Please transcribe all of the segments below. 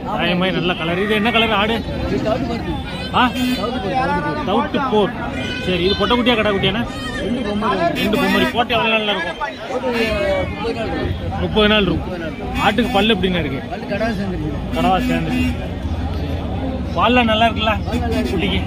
தாயமாய் நல்ல கலர் இது என்ன கலர் ஆடு ஆ தவுட்டு போர் சரி இது பொட்டை குட்டியா கடை குட்டியாண்ணா ரெண்டு பொம்மரி போட்டு எவ்வளோ நாளில் இருக்கும் முப்பது நாள் இருக்கும் ஆட்டுக்கு பல்லு எப்படின்னு இருக்கு கடவா சேர்ந்து பால்லாம் நல்லா இருக்குல்ல குட்டிக்கு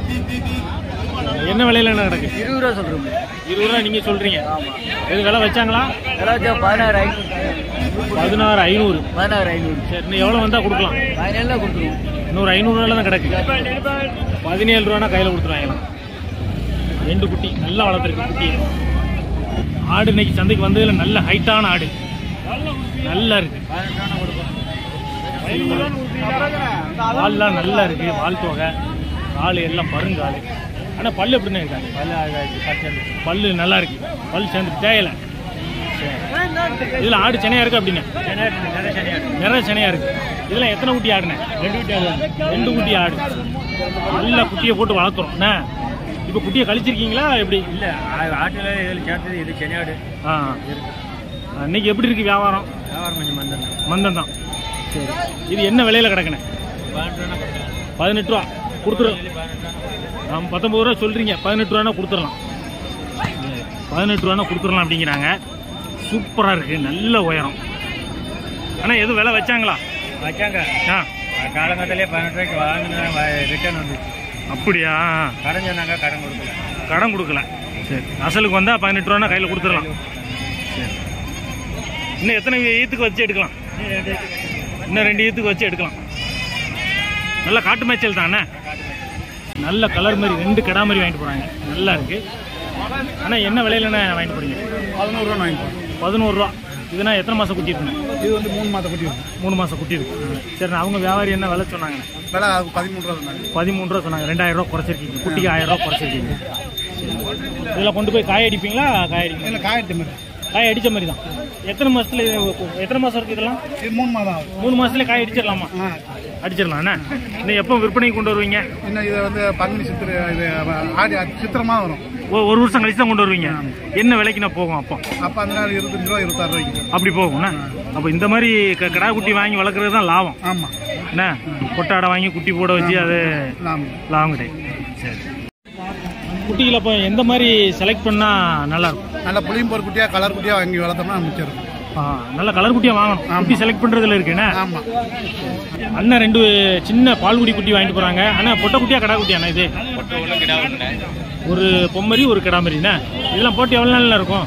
என்ன விலையில என்ன கிடக்கு இருபது ரூபா சொல்றோம் இருபது ரூபா நீங்க சொல்றீங்க எது விலை வச்சாங்களா ஏதாச்சும் பதினாறு ஐநூறு பதினாறு ஐநூறு பதினாறு ஐநூறு சரி இன்னும் எவ்வளோ வந்தா கொடுக்கலாம் பதினேழுல கொடுத்துருவோம் இன்னொரு ஐநூறுரூவால தான் கிடக்கு பதினேழு ரூபானா கையில் கொடுத்துருவாங்க ரெண்டு குட்டி நல்லா வளர்த்துருக்கு குட்டி ஆடு இன்னைக்கு சந்தைக்கு வந்ததுல நல்ல ஹைட்டான ஆடு நல்லா இருக்கு வால்லாம் நல்லா இருக்கு வால் தொகை காலு எல்லாம் பருங்காலு ஆனா பல்லு எப்படின்னு இருக்காங்க பல்லு பல்லு நல்லா இருக்கு பல்லு சேர்ந்து தேயல இதுல ஆடு சென்னையா இருக்கு அப்படின்னு நிறைய சென்னையா இருக்கு இதுல எத்தனை குட்டி ஆடுனேன் ரெண்டு குட்டி ஆடு ரெண்டு குட்டி ஆடு நல்ல குட்டியை போட்டு வளர்த்துறோம் என்ன இப்போ குட்டியை கழிச்சிருக்கீங்களா எப்படி இல்ல ஆட்டுல இதில் சேர்த்தது இது சென்னையாடு ஆ இன்னைக்கு எப்படி இருக்கு வியாபாரம் வியாபாரம் கொஞ்சம் மந்தம் மந்தம் தான் சரி இது என்ன விலையில கிடக்குண்ணே பதினெட்டு ரூபா கொடுத்துரு ஆமாம் பத்தொம்பது ரூபா சொல்கிறீங்க பதினெட்டு ரூபானா கொடுத்துடலாம் பதினெட்டு ரூபானா கொடுத்துடலாம் அப்படிங்கிறாங்க சூப்பராக இருக்குது நல்ல உயரம் ஆனால் எதுவும் விலை வச்சாங்களா வச்சாங்க ஆ காலங்கத்திலே பதினெட்டு ரூபாய்க்கு வாங்கினா ரிட்டர்ன் வந்துச்சு அப்படியா கடன் சொன்னாங்க கடன் கொடுக்கல கடன் கொடுக்கல சரி அசலுக்கு வந்தால் பதினெட்டு ரூபானா கையில் கொடுத்துடலாம் சரி இன்னும் எத்தனை ஈத்துக்கு வச்சு எடுக்கலாம் இன்னும் ரெண்டு ஈத்துக்கு வச்சு எடுக்கலாம் நல்ல காட்டு மேய்ச்சல் தானே நல்ல கலர் மாதிரி ரெண்டு கடா மாதிரி வாங்கிட்டு போகிறாங்க நல்லா இருக்கு ஆனால் என்ன விலையிலண்ணே வாங்கிட்டு போறீங்க பதினோரு ரூபா வாங்கிப்போம் பதினோரு ரூபா இதுனா எத்தனை மாதம் குட்டி இருக்குண்ணே இது வந்து மூணு மாதம் குட்டி இருக்கும் மூணு மாதம் குட்டி இருக்கு சரி அவங்க வியாபாரி என்ன விலை சொன்னாங்கண்ணே விலை பதிமூணு ரூபா சொன்னாங்க பதிமூணு ரூபா சொன்னாங்க ரெண்டாயிரம் ரூபா குறைச்சிருக்கீங்க குட்டிக்கு ஆயிரம் ரூபா குறைச்சிருக்கீங்க இதில் கொண்டு போய் காய அடிப்பீங்களா காய அடிப்பீங்க இல்லை காயட்டு மாதிரி காய அடிச்ச மாதிரி தான் எத்தனை மாசத்துல இது- எத்தனை மாசம் இருக்கு இதெல்லாம் இது மூணு மாதம் ஆகும் மூணு மாசத்துல காய அடிச்சிடலாமா ஆ அடிச்சிடலாம் என்ன இன்னும் எப்போ விற்பனைக்கு கொண்டு வருவீங்க இன்னும் இது வந்து பங்குனி சித்திரை இது ஆடி சித்திரமா வரும் ஒரு ஒரு வருஷம் கழிச்சு தான் கொண்டு வருவீங்க என்ன விலைக்கு நான் போகும் அப்போ அப்போ அந்த நேரம் இருபத்தஞ்சு ரூபா இருபத்தாறு ரூபாய்க்கு அப்படி போகும்ண்ணா அப்போ இந்த மாதிரி க- கிடா குட்டி வாங்கி வளர்க்குறது தான் லாபம் ஆமாம் என்ன கொட்டாடை வாங்கி குட்டி போட வச்சு அது ஆமாம் லாபம் கிடையாது சரி குட்டிகளை இப்போ எந்த மாதிரி செலக்ட் பண்ணால் நல்லா இருக்கும் நல்ல புளியம்போர் குட்டியா கலர் குட்டியா வாங்கி வளர்த்தோம்னா மிச்சம் இருக்கும் ஆ, நல்ல கலர் குட்டியாக வாங்கணும் குட்டி செலக்ட் பண்ணுறதுல இருக்குண்ணே ஆமாம் அண்ணன் ரெண்டு சின்ன பால்குடி குட்டி வாங்கிட்டு போறாங்க அண்ணா பொட்டை குட்டியா கடா குட்டியாண்ணா இது ஒரு பொம்மரி ஒரு கிடாமரிண்ணா இதெல்லாம் போட்டு எவ்வளோ நாள்ல இருக்கும்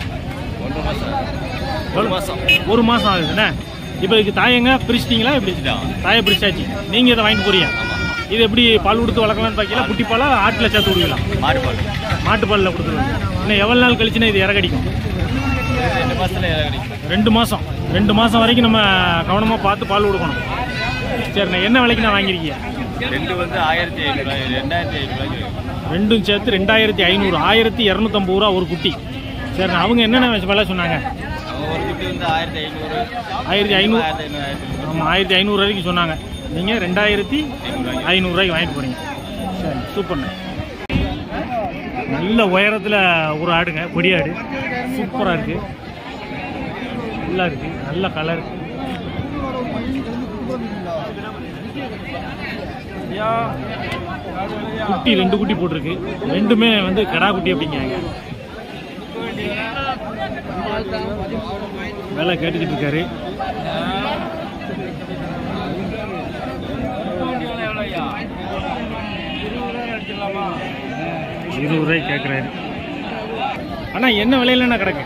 ஒரு மாசம் ஒரு மாசம் ஆகுதுண்ணே இப்போ இதுக்கு தாயங்க பிரிச்சிட்டீங்களா இப்படி தாயை பிரிச்சாச்சு நீங்க இதை வாங்கிட்டு போறீங்க இது எப்படி பால் கொடுத்து வளர்க்கலாம்னு பார்க்கல குட்டி பாலா ஆட்டில் சேர்த்து விடுவீங்களா மாடுபால் மாட்டு பாலில் கொடுத்துருவாங்க இன்னும் எவ்வளோ நாள் கழிச்சுன்னா இது இறகடிக்கும் ரெண்டு மாசத்துல இறங்கி ரெண்டு மாசம் ரெண்டு மாசம் வரைக்கும் நம்ம கவனமா பார்த்து பால் கொடுக்கணும் சரிண்ணா என்ன விலைக்கு நான் வாங்கியிருக்கீங்க ரெண்டு வந்து ஆயிரத்தி ஐநூறு ரெண்டாயிரத்தி ஐநூறு ரெண்டும் சேர்த்து ரெண்டாயிரத்தி ஐநூறு ஆயிரத்தி இரநூத்தம்பது ரூபா ஒரு குட்டி சரிண்ணா அவங்க என்னென்ன விலை சொன்னாங்க ஒரு குட்டி வந்து ஆயிரத்தி ஐநூறு ஆயிரத்தி ஐநூறு ஆயிரத்தி ஐநூறு ஆயிரத்தி ஆமாம் ஆயிரத்தி ஐநூறு வரைக்கும் சொன்னாங்க நீங்கள் ரெண்டாயிரத்தி ஐநூறுரூவாய்க்கு வாங்கிட்டு போகிறீங்க சரி சூப்பர்ண்ணே நல்ல உயரத்தில் ஒரு ஆடுங்க கொடியாடு சூப்பராக இருக்குது நல்லா இருக்குது நல்ல கலர் குட்டி ரெண்டு குட்டி போட்டிருக்கு ரெண்டுமே வந்து கடா குட்டி அப்படிங்கிறாங்க வேலை கேட்டுக்கிட்டு இருக்காரு இருபது ரூபாய் கேட்குறாரு அண்ணா என்ன விலையில கிடக்கு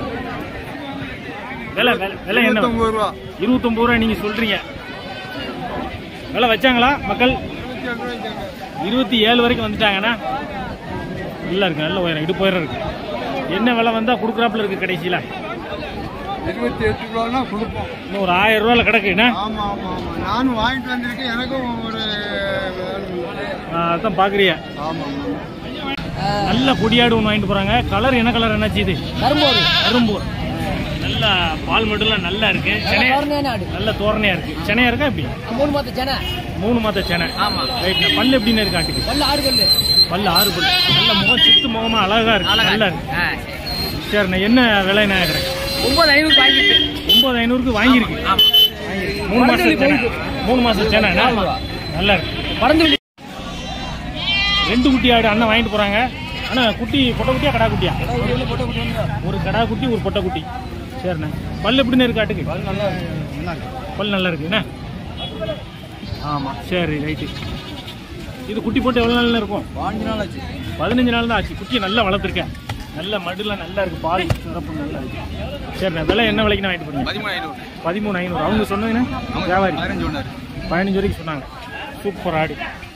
விலை விலை விலை என்ன ரூபா இருபத்தொம்பது ரூபாய் நீங்க சொல்றீங்க விலை வச்சாங்களா மக்கள் இருபத்தி ஏழு வரைக்கும் வந்துட்டாங்கண்ணா நல்லா இருக்கு நல்ல உயரம் இடு உயரம் இருக்கு என்ன விலை வந்தா கொடுக்குறாப்புல இருக்கு கடைசியில இருபத்தி எட்டு ரூபானா கொடுப்போம் இன்னும் ஒரு ஆயிரம் ரூபாயில கிடக்கு என்ன ஆமாம் ஆமாம் ஆமாம் நானும் வாங்கிட்டு வந்திருக்கேன் எனக்கும் ஒரு ஆ, அதான் பாக்குறியா ஆமாம் நல்ல கொடியாடு ஒன்று வாங்கிட்டு போறாங்க கலர் என்ன கலர் என்னாச்சு இது கரும்போது கரும்பூர் நல்ல பால் மட்டும்லாம் நல்லா இருக்கு சென்னையா ஆடு நல்ல தோரணையா இருக்கு சென்னையா இருக்கா எப்படி மூணு மாத்த சென்னை மூணு மாத சென்னை ஆமா. ரைட் பல்லு எப்படின்னு இருக்கு ஆட்டுக்கு பல்லு ஆடு பல்லு பல்லு ஆறு பல்லு நல்ல முகம் சித்து முகமா அழகா இருக்கு நல்லா இருக்கு சரிண்ணா என்ன விலை நான் கிடைக்கும் ஒன்பது ஐநூறு வாங்கிட்டு ஒன்பது ஐநூறுக்கு வாங்கியிருக்கு மூணு மாசம் சென்னை மூணு மாசம் சேனா நல்லா இருக்கு பறந்து ரெண்டு குட்டி ஆடு அண்ணன் வாங்கிட்டு போறாங்க அண்ணா குட்டி பொட்டை குட்டியா கடா குட்டியா ஒரு கடா குட்டி ஒரு பொட்டை குட்டி சரிண்ணே பல் எப்படின்னு இருக்கு ஆட்டுக்கு பல் நல்லா இருக்கு என்ன ஆமா சரி ரைட்டு இது குட்டி போட்டு எவ்வளோ நாள் இருக்கும் பாஞ்சு நாள் ஆச்சு பதினஞ்சு நாள் தான் ஆச்சு குட்டியை நல்லா வளர்த்துருக்கேன் நல்ல மடுலாம் நல்லா இருக்கு பால் சிறப்பு நல்லா இருக்கு சரிண்ணே விலை என்ன விலைக்கு வாங்கிட்டு போறீங்க பதிமூணு ஐநூறு பதிமூணு ஐநூறு அவங்க சொன்னதுன்னா வியாபாரி பதினஞ்சு ஒன்று பதினஞ்சு வரைக்கும் சொன்னாங்க சூப்பர் ஆடு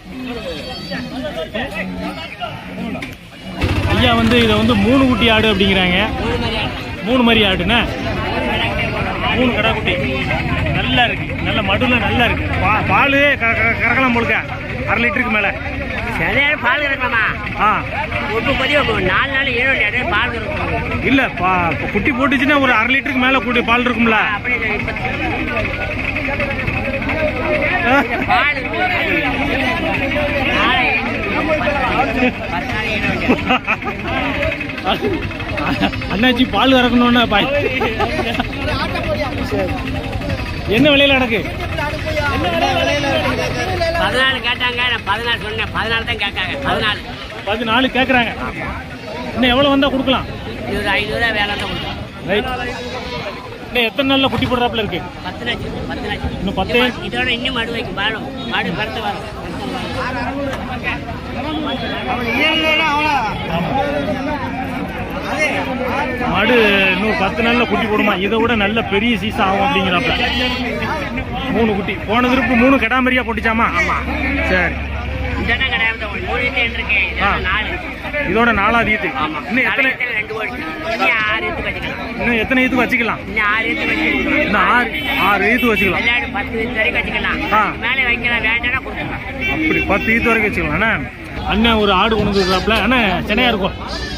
ஐயா வந்து இதை வந்து மூணு குட்டி ஆடு அப்படிங்கிறாங்க மூணு மாதிரி ஆடுண்ணே மூணு கடா குட்டி நல்லா இருக்கு நல்ல மடுல நல்லா இருக்கு பா பால் கறக்கலாம் போலுக்க அரை லிட்டருக்கு மேலே சரியான பால் இருக்கலாமா ஆ ஒட்டு பதிவு வைக்கணும். நாலு நாள் ஏழு எட்டு பால் இருக்கும் இல்ல பா இப்ப குட்டி போட்டுச்சுன்னா ஒரு அரை லிட்டருக்கு மேல கூட்டி பால் இருக்கும்ல அப்படி இல்லை. இப்ப ஆ? பால் இருக்கு. நாளை பத்து நாள் ஏழு எட்டு. அண்ணாச்சி பால் கறக்கணும்னா பாய் என்ன விலையில நடக்கு பதினாலு கேட்டாங்க நான் பதினாலு சொன்னேன் பதினாலு தான் கேட்காங்க பதினாலு பதினாலு கேக்குறாங்க இன்னும் எவ்வளவு வந்தா கொடுக்கலாம் இருபது ஐநூறுரூவா வேலை தான் கொடுக்கும் ரைட் இன்னும் எத்தனை நாள்ல குட்டி போடுறாப்புல இருக்கு பத்து நாச்சு பத்து நாச்சு இன்னும் பத்தே இதோட இன்னும் மடு வைக்கும் பாலும் மாடு பருத்து வரும் மாடு இன்னும் பத்து நாள்ல குட்டி போடுமா இதை விட நல்ல பெரிய சீசா ஆகும் அப்படிங்கிறாப்புல மூணு குட்டி போன திருப்பு மூணு கெடாமரியா போட்டுச்சாமா சரி இதெல்லாம் கிடையாது மூணு இருக்கேன் ஆ. இதெல்லாம் நாலு இதோட நாலாவது ஈத்து இன்னும் எத்தனை தலையத்துல ரெண்டு ஓடி இன்னும் ஆறு எடுத்து வச்சுக்கலாம் இன்னும் எத்தனை ஈத்து வச்சுக்கலாம் இன்னும் ஆறு எடுத்து வச்சுக்கலாம் இன்னும் ஆறு ஆறு ஈத்து வச்சுக்கலாம் விளையாடு பத்து நிமிஷம் வரைக்கும் வச்சுக்கலாம் ஆ. மேலே வைக்கலாம் வேண்டாம்னா கொடுத்துக்கலாம் அப்படி பத்து ஈத்து வரைக்கும் வச்சுக்கலாம் அண்ணா அண்ணன் ஒரு ஆடு கொண்டு வந்துருக்காப்புல அண்ணா சென்னையா இருக்கும்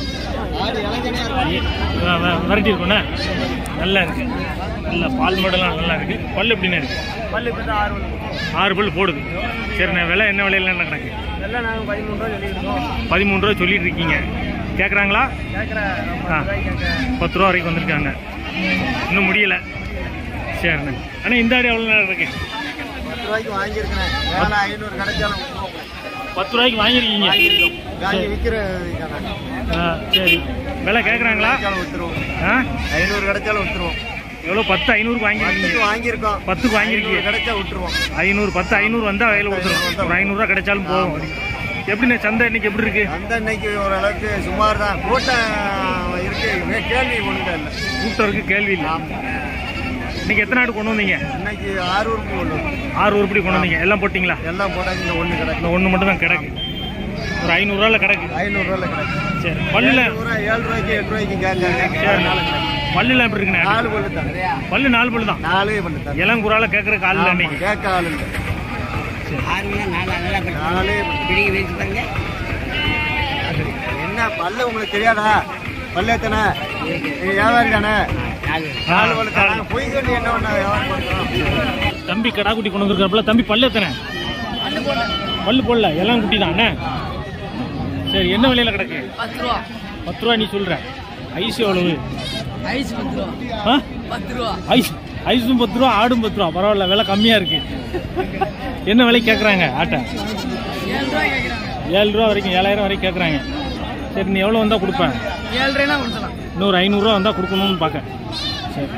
வ- வ- விரட்டி இருக்கும்ண்ணே நல்லா இருக்கு நல்ல பால் மாடெல்லாம் நல்லா இருக்கு பல்லு எப்படிண்ணே இருக்கு பல்லு இப்போ தான் ஆறு ஆறு பல்லு போடுது சரிண்ணே விலை என்ன விலையில என்ன கணக்கு எல்லாம் நாங்கள் பதிமூணு ரூபா சொல்லியிருக்கோம் பதிமூணு ரூபா சொல்லிட்டு இருக்கீங்க கேட்குறாங்களா கேட்குறேன் ஆ பத்து ரூபா வரைக்கும் வந்திருக்காங்க இன்னும் முடியல சரிண்ணே அண்ணா இந்த ஆடு எவ்வளோ நேரம் இருக்கு பத்து ரூபாய்க்கு வாங்கியிருக்கேன் வேலை ஐநூறு கிடைச்சாலும் விட்டுருவோம். பத்து ரூபாய்க்கு வாங்கியிருக்கீங்க காஞ்சி விற்கிற ஆ சரி விலை கேட்குறாங்களா கிடைச்சாலும் விட்டுருவோம் ஆ ஐநூறு கிடைச்சாலும் விட்டுருவோம் எவ்வளோ பத்து ஐநூறுக்கு பத்துக்கு வாங்கியிருக்கீங்க வாங்கியிருக்கோம் பத்துக்கு வாங்கியிருக்கீங்க ஐநூறு கிடைச்சா விட்டுருவோம் ஐநூறு பத்து ஐநூறு வந்தால் கையில் கொடுத்துரும் ஒரு ஐநூறுரூவா கிடைச்சாலும் போதும் எப்படிண்ணே சந்தை இன்னைக்கு எப்படி இருக்கு அந்த இன்னைக்கு ஓரளவுக்கு சுமார் தான் கூட்டம் இருக்கு வே- கேள்வி ஒன்றும் இல்லை கூட்டம் இருக்கு கேள்வி இல்லை இன்னைக்கு எத்தனை ஆடு கொண்டு வந்தீங்க இன்னைக்கு ஆறுக்கு ஒன்று ஆறு உருப்படி கொண்டு வந்தீங்க எல்லாம் போட்டிங்களா எல்லாம் போட்டாங்க இந்த ஒன்று கிடக்கு இந்த ஒன்று மட்டும் தான் கிடக்கு ஒரு ஐநூறுரூவால கிடக்கு ஐநூறுரூவால கிடக்கு சரி பல்லில் ஏழு ரூபா ஏழு ரூபாய்க்கு எட்டு ரூபாய்க்கு கேட்காங்க சரி பல்லுல எப்படி இருக்குண்ணே நாலு பல்லு தான் பல்லு நாலு பல்லு தான் நாலே பல்லு தான் இளங்குறால கேட்குற காலில் இன்னைக்கு கேட்க ஆள் இல்லை ஆறு மணி நாலு நல்லா நாலே பிடிக்க வச்சு பாருங்க என்ன பல்லு உங்களுக்கு தெரியாதா பல்லு எத்தனை நீங்க வியாபாரி தானே நாலு நாலு பல்லு தானே பொய் சொல்லி என்ன பண்ண வியாபாரம் பண்ணுறோம் தம்பி கடா குட்டி கொண்டு வந்திருக்காப்புல தம்பி பல்லு எத்தனை பல்லு போடல எல்லாம் குட்டி தான் அண்ணே சரி என்ன விலையில கிடக்கு பத்து ரூபா பத்து ரூபா நீ சொல்ற ஐஸ் எவ்வளவு ஐஸ் பத்து ரூபா ஆ பத்து ரூபா ஐஸ் ஐஸும் பத்து ரூபா ஆடும் பத்து ரூபா பரவாயில்ல விலை கம்மியா இருக்கு என்ன விலை கேட்குறாங்க ஆட்டை ஏழு ரூபாய் கேட்குறாங்க ஏழு ரூபா வரைக்கும் ஏழாயிரம் வரைக்கும் கேட்குறாங்க சரி நீ எவ்வளோ வந்தால் கொடுப்பேன் ஏழு ரூபாய்னா கொடுத்துலாம் இன்னொரு ஐநூறுரூவா வந்தால் கொடுக்கணும்னு பார்க்க சரி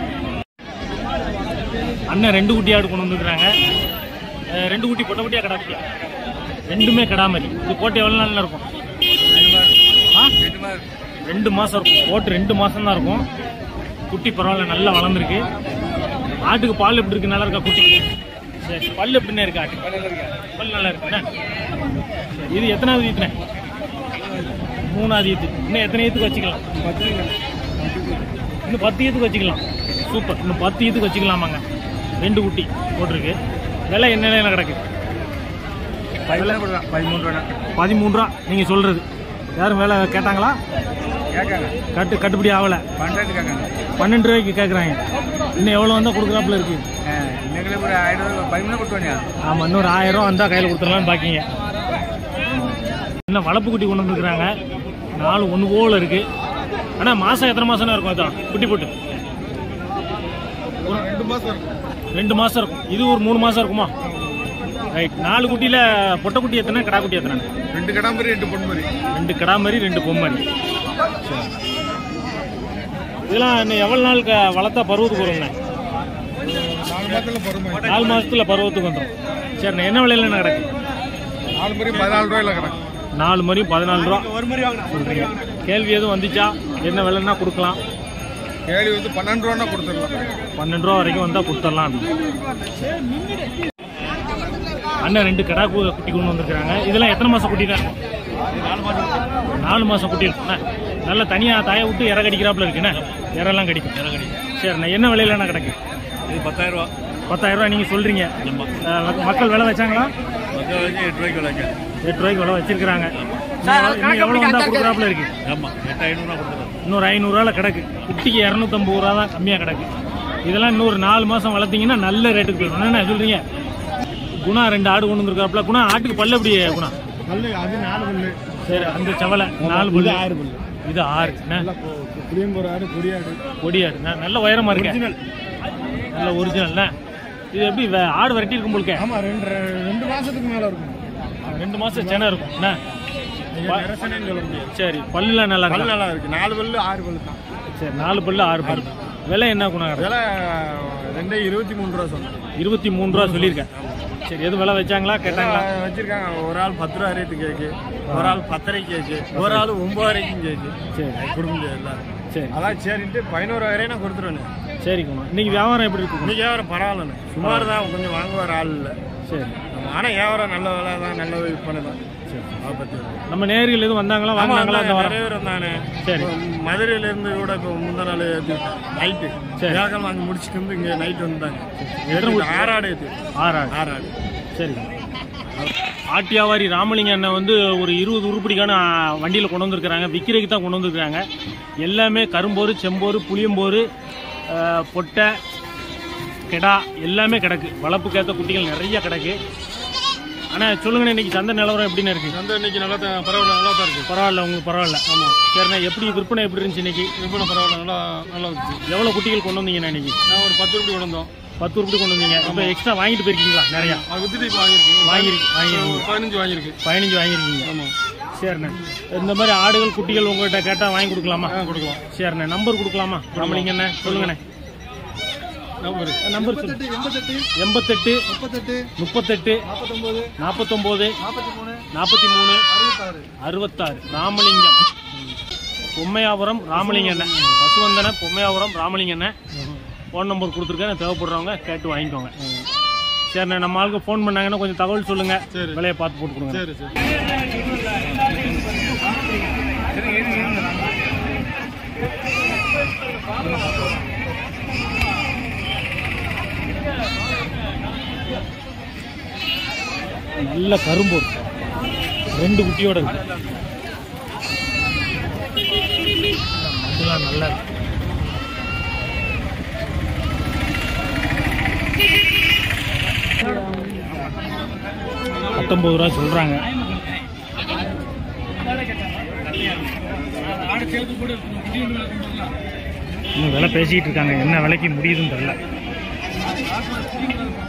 அண்ணன் ரெண்டு குட்டி ஆடு கொண்டு வந்துருக்குறாங்க அஹ் ரெண்டு குட்டி பொட்டை குட்டியா கடா குட்டியா ரெண்டுமே கடா மாதிரி இது போட்டு எவ்வளோ நாளில் இருக்கும் ஆ ரெண்டு மாதம் இருக்கும் போட்டு ரெண்டு மாதம் தான் இருக்கும் குட்டி பரவாயில்ல நல்லா வளர்ந்துருக்கு ஆட்டுக்கு பால் எப்படி இருக்கு நல்லா இருக்கா குட்டி சரி பல் எப்படிண்ணே இருக்கு ஆட்டு பல் நல்லா இருக்குண்ணே சரி இது எத்தனாவது ஈத்துண்ணே மூணாவது ஈத்து இன்னும் எத்தனை ஈத்துக்கு வச்சுக்கலாம் இன்னும் பத்து ஈத்துக்கு வச்சுக்கலாம் சூப்பர் இன்னும் பத்து ஈத்துக்கு வச்சுக்கலாமாங்க ரெண்டு குட்டி போட்டிருக்கு விலை என்ன நிலையில கிடக்கு பதிமூணு ரூபா பதிமூணு ரூபா நீங்கள் சொல்கிறது யாரும் வேலை கேட்டாங்களா கேட்காங்க கட்டு கட்டுப்படி ஆகலை பன்னெண்டு கேட்காங்க பன்னெண்டு ரூபாய்க்கு கேட்குறாங்க இன்னும் எவ்வளோ வந்தால் கொடுக்குறாப்புல இருக்கு இன்னைக்கு ஒரு ஆயிரம் பதிமூணு கொடுத்தோனியா ஆமாம் இன்னொரு ஆயிரம் ரூபா வந்தால் கையில் கொடுத்துடலாம்னு பாக்கிங்க இன்னும் வளர்ப்பு குட்டி கொண்டு வந்துருக்குறாங்க நாலு ஒன்று போல் இருக்கு ஆனால் மாதம் எத்தனை மாதம்னா இருக்கும் அதான் குட்டி போட்டு ஒரு ரெண்டு மாசம் இருக்கும் ரெண்டு மாதம் இருக்கும் இது ஒரு மூணு மாதம் இருக்குமா ரைட் நாலு குட்டியில் பொட்டை குட்டி எத்தனை கடா குட்டி எத்தனை ரெண்டு கடாம்பரி ரெண்டு பொன்மரி ரெண்டு கடா மாதிரி ரெண்டு பொம்மரி சரி இதெல்லாம் இன்னும் எவ்வளோ நாள் க- வளர்த்தா பருவத்துக்கு வருங்கண்ணே நாலு மாதத்துல பொறுமை நாலு மாசத்துல பருவத்துக்கு வந்துடும் சரிண்ணே என்ன விலையில என்ன கிடக்கு நாலு மணி பதினாலு ரூபாயில கிடக்கும் நாலு மணி பதினாலு ரூபா ஒரு மணி வாங்கினேன் சொல்றீங்க கேள்வி எதுவும் வந்துச்சா என்ன விலைன்னா கொடுக்கலாம் கேள்வி வந்து பன்னெண்டு ரூபா கொடுத்துடலாம் பன்னெண்டு ரூபா வரைக்கும் வந்தால் கொடுத்துடலாம் அண்ணன் ரெண்டு கடா கு- குட்டி கொண்டு வந்திருக்காங்க இதெல்லாம் எத்தனை மாசம் குட்டி தான் நாலு மாசம் குட்டி இருக்குண்ணே நல்லா தனியாக தாயை விட்டு இற கடிக்கிறாப்புல இருக்குண்ணே இறெல்லாம் கடிக்கும் இற கடிக்கும் சரிண்ணே என்ன விலையிலண்ணா கிடக்கு இது பத்தாயிரம் ரூபா பத்தாயிரம் ரூபாய் நீங்கள் சொல்கிறீங்க மக்கள் விலை வச்சாங்களா மொத்தம் வந்து எட்டு ரூபாய்க்கு விலைங்க எட்டு ரூபாய்க்கு விலை வச்சிருக்கிறாங்க இன்னும் எவ்வளோ வந்தால் கொடுக்குறாப்புல இருக்கு ஆமாம் எட்டு ஐநூறுரூவா கொடுத்துருவோம் இன்னொரு ஐநூறுரூவால கிடக்கு குட்டிக்கு இரநூத்தம்பது ரூபா தான் கம்மியாக கிடக்கு இதெல்லாம் இன்னொரு நாலு மாதம் வளர்த்தீங்கன்னா நல்ல ரேட்டுக்கு போயிடும் என்ன சொல்கிறீங்க குணா ரெண்டு ஆடு கொண்டு வந்துருக்காப்புல குணா ஆட்டுக்கு பல்லு எப்படி குணா பல்லு அது நாலு பல்லு சரி அந்த செவலை நாலு பல்லு ஆறு பல்லு இது ஆறு என்ன புளியம்பூர் ஆடு கொடியாடு கொடியாடு ந- நல்ல உயரமா இருக்கு நல்ல ஒரிஜினல் இது எப்படி வே- ஆடு விரட்டி இருக்கும் போலுக்க ஆமா ரெண்டு ரெண்டு மாசத்துக்கு மேல இருக்கும் ரெண்டு மாசம் சென இருக்கும் என்ன ப- நிரசனன்னு சொல்ல முடியாது சரி பல்லுலாம் நல்லா பல்லு இருக்கு நல்லா இருக்கு நாலு பல்லு ஆறு பல்லு தான் சரி நாலு பல்லு ஆறு பல்லு விலை என்ன குணம் விலை ரெண்டே இருபத்தி மூணு ரூபா சொன்னேன் இருபத்தி மூணு ரூபா சொல்லியிருக்கேன் சரி எது விலை வச்சாங்களா கேட்டாங்களா வச்சிருக்காங்க ஒரு ஆள் பத்து ரூபா ரேட்டு கேக்கு ஒரு ஆள் பத்தரை கேக்கு ஒரு ஆள் ஒன்பதரைக்கும் கேக்கு சரி கொடுக்க முடியாது எல்லாரும் சரி அதான் சரின்ட்டு பதினோரு வரையும் நான் கொடுத்துருவேன் சரி குணம் இன்னைக்கு வியாபாரம் எப்படி இருக்கு குணம்? இன்னைக்கு வியாபாரம் பரவாயில்லண்ணே சுமார் தான் கொஞ்சம் வாங்குவார் ஆள் இல்லை சரி ஆனால் வியாபாரம் நல்ல விலை தான் நல்ல விற்பனை தான் சரி அதை பற்றி நம்ம நேர்கள் எதுவும் வந்தாங்களா ஆமா, வாங்கினாங்களா அந்த வாரம் நிறைய பேர் வந்தானே சரி. இப்போ மதுரையில இருந்து கூட இப்போ முந்தா நாள் நைட்டு சரி. வியாழக்கிழமை வாங்கி முடிச்சுட்டு வந்து இங்கே நைட் வந்தாங்க எத்தனை ஏற்றி ஆறாடு ஏற்றி ஆறாடு ஆறாடு சரி ஆட்டியாவாரி ராமலிங்க அண்ணன் வந்து ஒரு இருபது உருப்படிக்கான வண்டியில் கொண்டு வந்திருக்கிறாங்க விற்கிறதுக்கு தான் கொண்டு வந்திருக்கிறாங்க எல்லாமே கரும்போரு செம்போரு புளியம்போரு ஆஹ், பொட்டை கெடா எல்லாமே கிடக்கு வளர்ப்புக்கேற்ற குட்டிகள் நிறைய கிடக்கு ஆனால் சொல்லுங்கண்ணே இன்னைக்கு சந்தை நிலவரம் எப்படின்னு இருக்கு வந்து இன்னைக்கு நல்லா தான் பரவாயில்ல நல்லா தான் இருக்கு பரவாயில்ல உங்களுக்கு பரவாயில்ல ஆமாம் சரிண்ணா எப்படி விற்பனை எப்படி இருந்துச்சு இன்னைக்கு விற்பனை பரவாயில்ல நல்லா நல்லா இருந்துச்சு எவ்வளோ குட்டிகள் கொண்டு வந்தீங்கண்ணா இன்னைக்கு நான் ஒரு பத்து ரூபாய் கொண்டு வந்தோம் பத்து உருப்படி கொண்டு வந்தீங்க இப்போ எக்ஸ்ட்ரா வாங்கிட்டு போயிருக்கீங்களா நிறையா அது வித்துட்டு இப்போ வாங்கியிருக்கு வாங்கியிருக்கு வாங்கியிருக்கீங்க பதினஞ்சு வாங்கியிருக்கு பதினஞ்சு வாங்கியிருக்கீங்க ஆமாம் சரிண்ணே இந்த மாதிரி ஆடுகள் குட்டிகள் உங்கள்கிட்ட கேட்டால் வாங்கி கொடுக்கலாமா ஆ கொடுக்கலாம் சரிண்ணே நம்பர் கொடுக்கலாமா ராமலிங்கண்ணே சொல்லுங்கண்ணே நம்பர் நம்பர் சொல்லு எண்பத்தெட்டு எண்பத்தெட்டு முப்பத்தெட்டு முப்பத்தெட்டு நாற்பத்தொம்போது நாற்பத்தொம்போது நாற்பத்தி மூணு நாற்பத்தி மூணு அறுபத்தாறு அறுபத்தாறு ராமலிங்கம் பொம்மையாபுரம் ராமலிங்கண்ணே பசுவந்தன பொம்மையாபுரம் ராமலிங்கண்ணே ஃபோன் நம்பர் கொடுத்துருக்கேன் தேவைப்படுறவங்க கேட்டு வாங்கிக்கோங்க சரிண்ணே நம்ம ஆளுக்கு ஃபோன் பண்ணாங்கன்னா கொஞ்சம் தகவல் சொல்லுங்க சரி. விலையை பார்த்து போட்டு கொடுங்க சரி சரி நல்ல கரும்பு ரெண்டு குட்டியோட இருக்கு மதுலாம் நல்லா இருக்கு பத்தொன்பது ரூபா சொல்றாங்க இன்னும் விலை பேசிக்கிட்டு இருக்காங்க என்ன விலைக்கு முடியுதுன்னு தெரியல